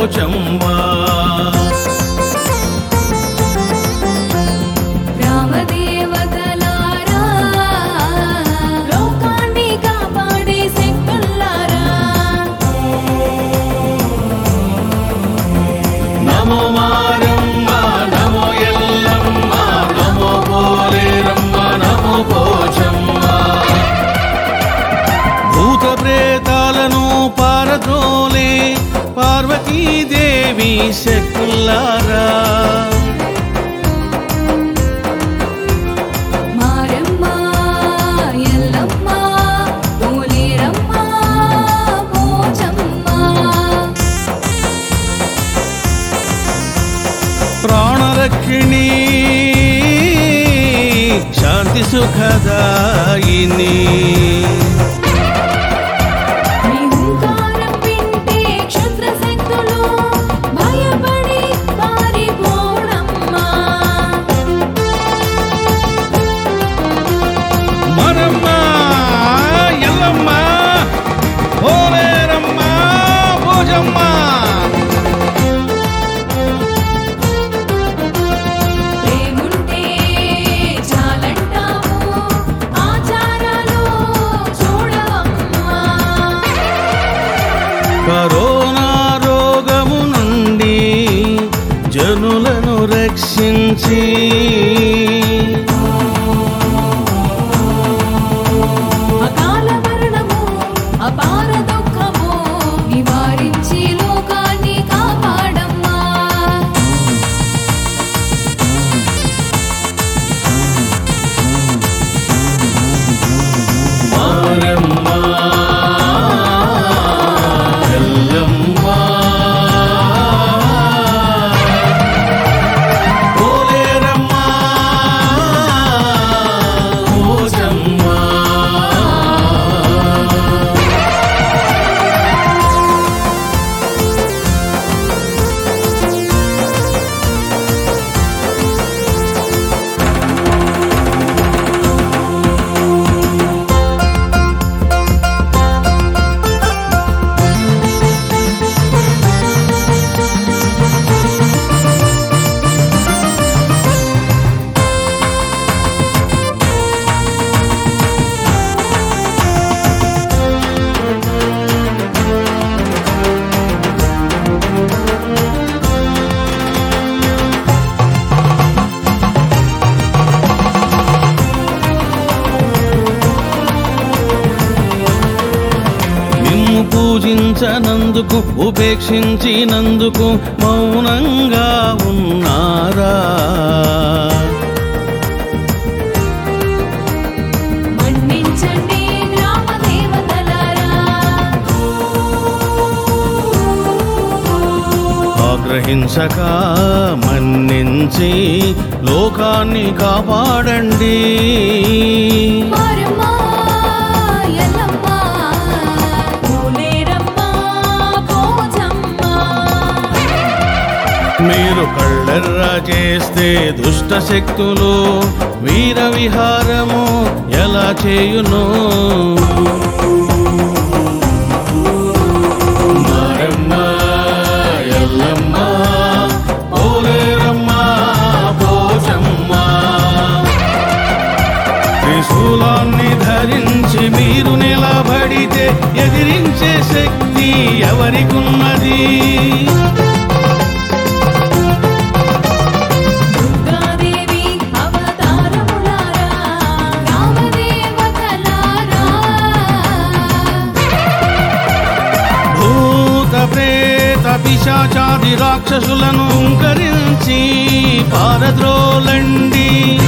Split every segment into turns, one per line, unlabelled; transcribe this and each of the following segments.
పోచమ్మా
రామదేవతలారా లోకాన్ని కాపాడే శక్తులారా
నమో మారమ్మ నమో ఎల్లమ్మ నమో పోలేరమ్మ నమో పోచమ్మ భూత ప్రేతాలను పారద్రోలే పార్వతీదేవి శక్తులారా
మారమ్మ ఎల్లమ్మ పోలేరమ్మ పోచమ్మ
ప్రాణరక్షిణి శాంతి సుఖదాయిని
నీ హుంకారం వింటే క్షుద్ర శక్తులు భయపడి పారిపోడమ్మా
మరమ్మ ఎల్లమ్మ పోలేరమ్మ భోజమ్మ
ప్రేముంటే చాలంటాము ఆచారాలు చూడవమ్మా
కరోనా రోగము నుండి జనులను రక్షించి
అకాల మరణము అపార దుఃఖము నివారించి లోకాన్ని కాపాడమ్మా
మారమ్మ ఎల్లమ్మ పోలేరమ్మ భోజమ్మ నిన్ను పూజించనందుకు ఉపేక్షించినందుకు మౌనంగా ఉన్నారా
మన్నించండి గ్రామ దేవతలారా
ఆగ్రహించక మన్నించి లోకాన్ని కాపాడండి
మారమ్మ ఎల్లమ్మ పోలేరమ్మ పోచమ్మ
మీరు కళ్ళెర్ర చేస్తే దుష్ట శక్తులు వీర విహారము ఎలా చేయును మారమ్మ, ఎల్లమ్మ, పోలేరమ్మ, పోచమ్మ. త్రిశూలాన్ని ధరించి మీరు నిలబడితే ఎదిరించే శక్తి ఎవరికున్నది
దుర్గాదేవి అవతారములారా రామదేవతలారా
భూత ప్రేత పిశాచాది రాక్షసులను హుంకరించి పారద్రోలండి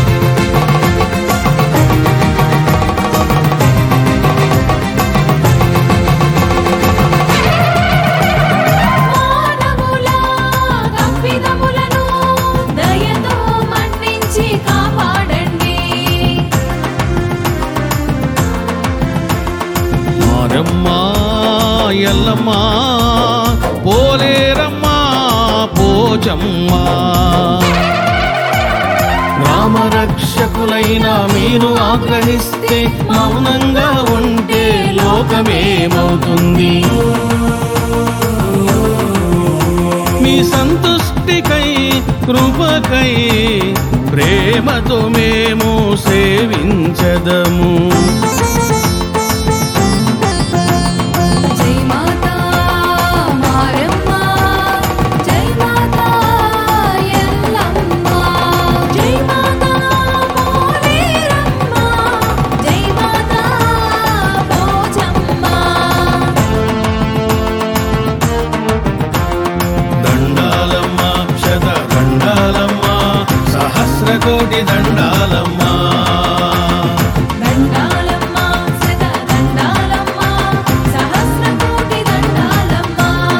మానవుల తప్పిదములను దయతో మన్నించి కాపాడండి
మారమ్మ ఎల్లమ్మ పోలేరమ్మ పోచమ్మ రామరక్షకులైన మీరు ఆగ్రహిస్తే మౌనంగా ఉంటే లోకమేమవుతుంది నీ సంతుష్టికై కృపకై ప్రేమతో మేము సేవించదము
జై మాతా మారమ్మ జై మాతా ఎల్లమ్మ జై మాతా పోలేరమ్మ జై మాతా పోచమ్మ
దండాలమ్మ శత దండాలమ్మ సహస్ర కోటి దండాలమ్మ
దండాలమ్మ సదా దండాలమ్మ సహస్ర కోటి దండాలమ్మ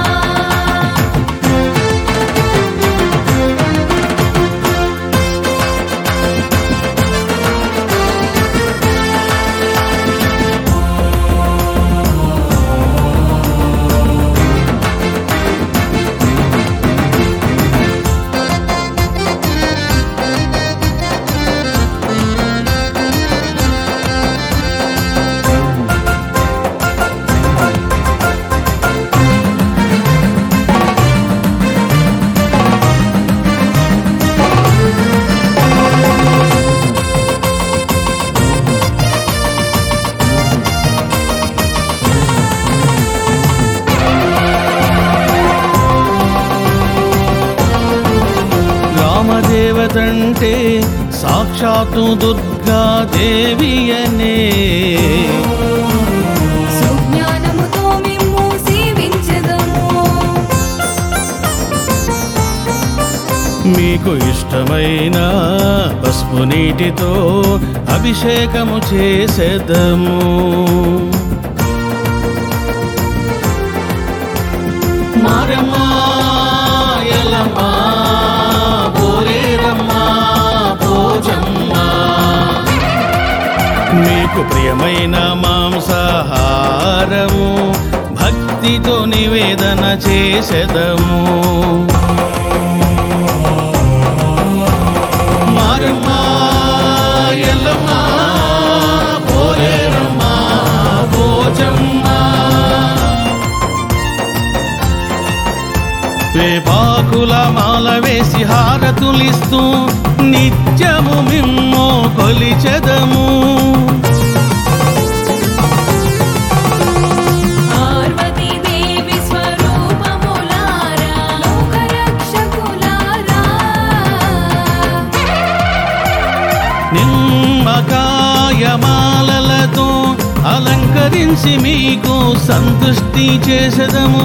రామదేవతంటే సాక్షాత్తు దుర్గాదేవియనే
సుజ్ఞానముతో మిమ్ము సేవించెదము
మీకు ఇష్టమైన పసుపు నీటితో అభిషేకము చేసేదము మారమ్మా ఎల్లమ్మా పోలేరమ్మా పోజమ్మా మీకు ప్రియమైన మాంసాహారము భక్తితో నివేదన చేసెదము మారమ్మా ఎల్లమ్మా పోలేరమ్మా పోచమ్మా వేపాకుల మాల వేసి హారతులిస్తూ నిత్యము మిమ్మో కొలిచెదము
పార్వతీ దేవి స్వరూపములారా లోకరక్షకులారా
నిమ్మకాయ మాలలతో అలంకరించి మీకు సంతుష్టి చేసెదము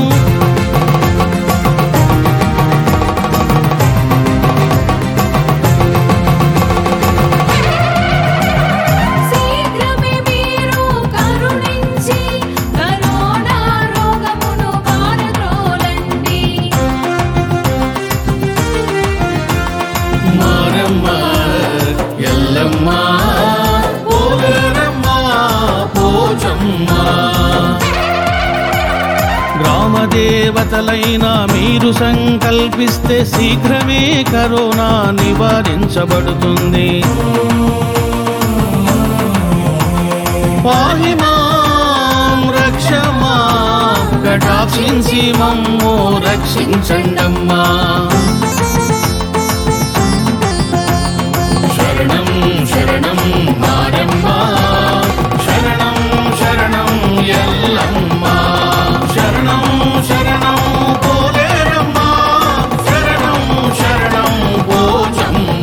శీఘ్రమే మీరు కరుణించి కరోనా రోగమును పారద్రోలండి
మారమ్మ ఎల్లమ్మ పోలేరమ్మ పోచమ్మ గ్రామదేవతలైన మీరు సంకల్పిస్తే శీఘ్రమే కరోనా నివారించబడుతుంది పాహి మాం రక్షమా కటాక్షించి మమ్ము రక్షించండమ్మా శరణం శరణం మారమ్మ శరణం శరణం ఎల్లమ్మ శరణం శరణం పోలేరమ్మ శరణం శరణం పోచమ్మ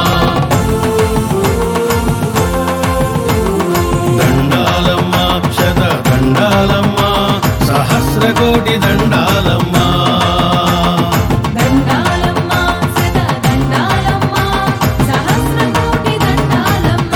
దండాలమ్మ శత దండాలమ్మ సహస్ర కోటి దండాలమ్మ
దండాలమ్మ సదా దండాలమ్మ సహస్ర కోటి దండాలమ్మ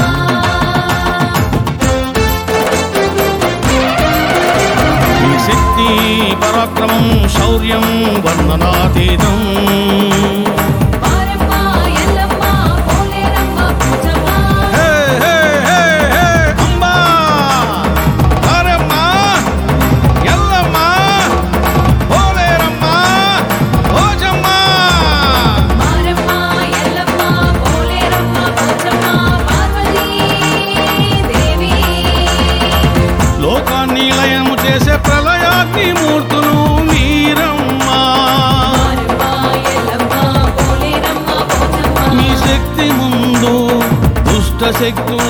ఈ శక్తి పరాక్రమం శౌర్యం వర్ణనాతీతం
పారమ్మ ఎల్లమ్మ పోలేరమ్మ పూజమ్మ
హే హే హే హే అంబా అరమ్మా ఎల్లమ్మ పోలేరమ్మ భోజమ్మ
పారమ్మ ఎల్లమ్మ పోలేరమ్మ పూజమ్మ పార్వతీ దేవి
లోకాన్ని లయము చేసే ప్రళయాగ్ని మూర్తులు మీరమ్మా
పారమ్మ
శక్తులు